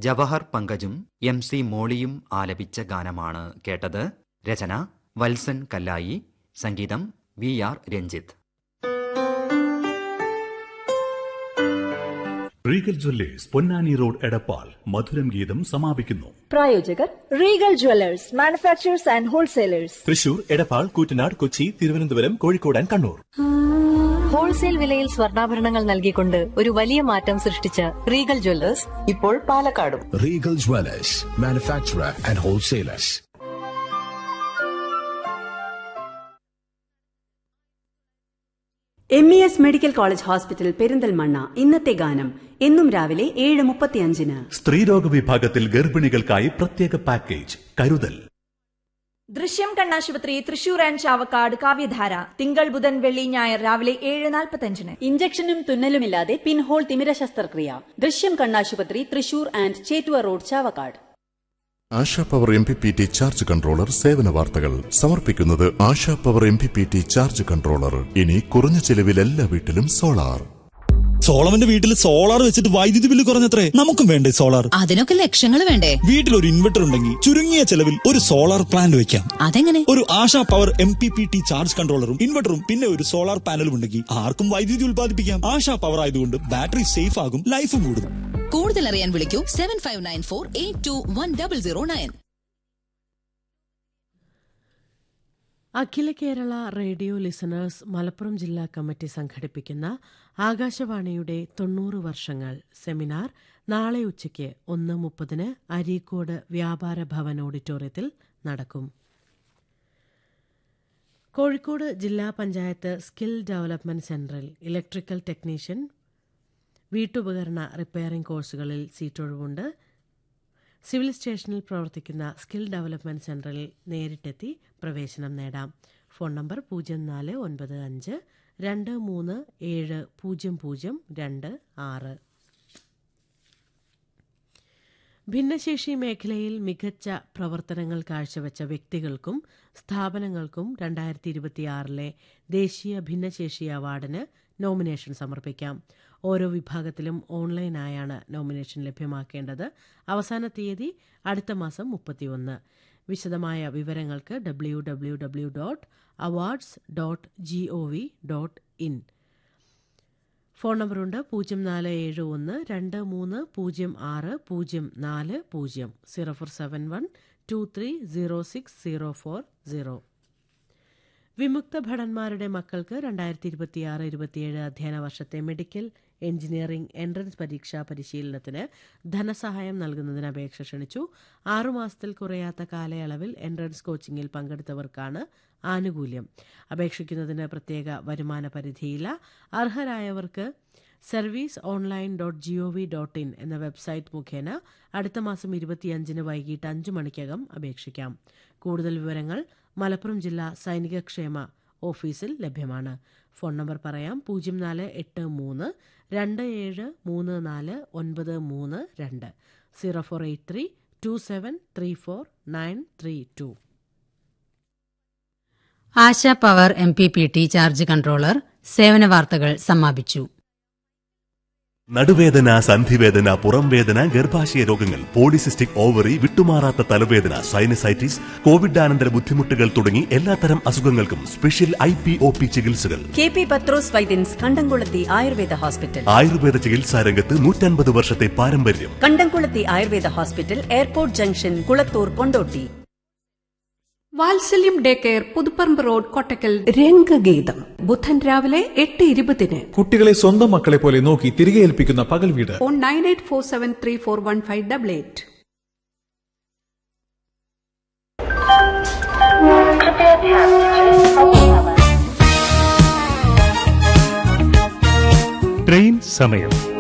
ജവഹർ പങ്കജും M C മോളിയും ആലപിച്ച ഗാനമാണ് കേട്ടത് രചന വത്സൻ കല്ലായി സംഗീതം V R Ranjith Regal Jewellers Ponnani road Edappal മധുരം ഗീതം സമാപിക്കുന്നു പ്രായോജകർ Regal Jewellers manufacturers and wholesalers Thrissur Edappal Koottanad Kochi Thiruvananthapuram Kozhikode and Kannur wholesale വിലയിൽ സ്വർണ്ണാഭരണങ്ങൾ നൽകിക്കൊണ്ട് ഒരു വലിയ മാറ്റം സൃഷ്ടിച്ച റീഗൽ ജ്വല്ലേഴ്സ് ഇപ്പോൾ പാലക്കാടും Regal Dwellers, manufacturer and wholesalers. M E S medical college hospital Perinthalmanna ഇന്നത്തെ ഗാനം എന്നും രാവിലെ ഏഴ് മുപ്പത്തിയഞ്ചിന് സ്ത്രീരോഗ വിഭാഗത്തിൽ ഗർഭിണികൾക്കായി പ്രത്യേക പാക്കേജ് കരുതൽ ദൃശ്യം കണ്ണാശുപത്രി തൃശൂർ ആൻഡ് ചാവക്കാട് കാവ്യധാര തിങ്കൾ ബുധൻ വെള്ളി ഞായർ രാവിലെ ഏഴ് നാൽപ്പത്തഞ്ചിന് ഇഞ്ചക്ഷനും തുന്നലുമില്ലാതെ പിൻഹോൾ തിമിര ശസ്ത്രക്രിയ ദൃശ്യം കണ്ണാശുപത്രി Thrissur and Chettuva road Chavakkad Asha power M P P T charge controller സേവന വാർത്തകൾ സമർപ്പിക്കുന്നത് Asha power M P P T charge controller ഇനി കുറഞ്ഞ ചെലവിൽ എല്ലാ വീട്ടിലും സോളാർ സോളവന്റെ വീട്ടിൽ സോളാർ വെച്ചിട്ട് വൈദ്യുതി ബില്ല് കുറഞ്ഞത്രേ നമുക്കും വേണ്ടേ സോളാർ അതിനൊക്കെ ലക്ഷങ്ങൾ വേണ്ടേ വീട്ടിൽ ഒരു ഇൻവെർട്ടർ ഉണ്ടെങ്കിൽ ചുരുങ്ങിയ ചെലവിൽ ഒരു സോളാർ പ്ലാന്റ് വെക്കാം അതെങ്ങനെ ഒരു Asha power M P P T charge കൺട്രോളറും ഇൻവെർട്ടറും പിന്നെ ഒരു സോളാർ പാനലും ഉണ്ടെങ്കിൽ ആർക്കും വൈദ്യുതി ഉൽപ്പാദിപ്പിക്കാം ആശാ പവർ ആയതുകൊണ്ട് ബാറ്ററി സേഫ് ആകും ലൈഫും കൂടും കൂടുതൽ അറിയാൻ വിളിക്കൂ seven five nine four eight two one double zero nine Akhila Kerala radio listeners Malappuram ജില്ലാ കമ്മിറ്റി സംഘടിപ്പിക്കുന്ന ആകാശവാണിയുടെ തൊണ്ണൂറ് വർഷങ്ങൾ സെമിനാർ നാളെ ഉച്ചയ്ക്ക് ഒന്ന് മുപ്പതിന് അരീക്കോട് വ്യാപാര ഭവൻ ഓഡിറ്റോറിയത്തിൽ നടക്കും കോഴിക്കോട് ജില്ലാ പഞ്ചായത്ത് സ്കിൽ ഡെവലപ്മെന്റ് സെന്ററിൽ ഇലക്ട്രിക്കൽ ടെക്നീഷ്യൻ വീട്ടുപകരണ റിപ്പയറിംഗ് കോഴ്സുകളിൽ സീറ്റൊഴിവുണ്ട് സിവിൽ സ്റ്റേഷനിൽ പ്രവർത്തിക്കുന്ന സ്കിൽ ഡെവലപ്മെന്റ് സെന്ററിൽ നേരിട്ടെത്തി പ്രവേശനം നേടാം ഫോൺ നമ്പർ പൂജ്യം നാല് ഒൻപത് അഞ്ച് രണ്ട് മൂന്ന് ഏഴ് പൂജ്യം പൂജ്യം രണ്ട് ആറ് ഭിന്നശേഷി മേഖലയിൽ മികച്ച പ്രവർത്തനങ്ങൾ കാഴ്ചവെച്ച വ്യക്തികൾക്കും സ്ഥാപനങ്ങൾക്കും രണ്ടായിരത്തി ഇരുപത്തിയാറിലെ ദേശീയ ഭിന്നശേഷി അവാർഡിന് നോമിനേഷൻ സമർപ്പിക്കാം ഓരോ വിഭാഗത്തിലും ഓൺലൈനായാണ് നോമിനേഷൻ ലഭ്യമാക്കേണ്ടത് അവസാന തീയതി അടുത്ത മാസം മുപ്പത്തിയൊന്ന് വിശദമായ വിവരങ്ങൾക്ക് W W W dot awards dot G O V dot in phone നമ്പറുണ്ട് പൂജ്യം നാല് ഏഴ് ഒന്ന് രണ്ട് മൂന്ന് പൂജ്യം ആറ് പൂജ്യം നാല് പൂജ്യം zero four seven one two three zero six zero four zero വിമുക്ത ഭടന്മാരുടെ മക്കൾക്ക് രണ്ടായിരത്തി ഇരുപത്തിയാറ് ഇരുപത്തിയേഴ് അധ്യയന വർഷത്തെ മെഡിക്കൽ എഞ്ചിനീയറിംഗ് എൻട്രൻസ് പരീക്ഷാ പരിശീലനത്തിന് ധനസഹായം നൽകുന്നതിന് അപേക്ഷ ക്ഷണിച്ചു ആറുമാസത്തിൽ കുറയാത്ത കാലയളവിൽ എൻട്രൻസ് കോച്ചിംഗിൽ പങ്കെടുത്തവർക്കാണ് ആനുകൂല്യം അപേക്ഷിക്കുന്നതിന് പ്രത്യേക വരുമാന പരിധിയില്ല അർഹരായവർക്ക് service online dot G O V dot in എന്ന വെബ്സൈറ്റ് മുഖേന അടുത്ത മാസം ഇരുപത്തിയഞ്ചിന് വൈകിട്ട് അഞ്ച് മണിക്കകം അപേക്ഷിക്കാം കൂടുതൽ വിവരങ്ങൾ മലപ്പുറം ജില്ലാ സൈനിക ക്ഷേമ ഓഫീസിൽ ലഭ്യമാണ് ഫോൺ നമ്പർ പറയാം പൂജ്യം നാല് എട്ട് മൂന്ന് രണ്ട് ഏഴ് മൂന്ന് നാല് ഒൻപത് മൂന്ന് രണ്ട് zero four eight three two seven three four nine three two Asha power M P P T charge controller സേവന വാർത്തകൾ സമാപിച്ചു നടുവേദന സന്ധിവേദന പുറംവേദന ഗർഭാശയ രോഗങ്ങൾ പോളിസിസ്റ്റിക് ഓവറി വിട്ടുമാറാത്ത തലവേദന സൈനസൈറ്റിസ് കോവിഡാനന്തര ബുദ്ധിമുട്ടുകൾ തുടങ്ങി എല്ലാത്തരം അസുഖങ്ങൾക്കും special I P O P ചികിത്സകൾ K P Pathros Vaidyans Kandamkulathy Ayurveda hospital Ayurveda ചികിത്സാ രംഗത്ത് നൂറ്റൻപത് വർഷത്തെ പാരമ്പര്യം Kandamkulathy Ayurveda hospital airport junction Kulathur Kondotty Vatsalyam day care Puthuparamba road Kottakkal Rangageetham ബുധൻ രാവിലെ എട്ട് ഇരുപതിന് കുട്ടികളെ സ്വന്തം മക്കളെ പോലെ നോക്കി തിരികെ ഏൽപ്പിക്കുന്ന പകൽ വീട് phone nine eight four seven three four one five double eight train സമയം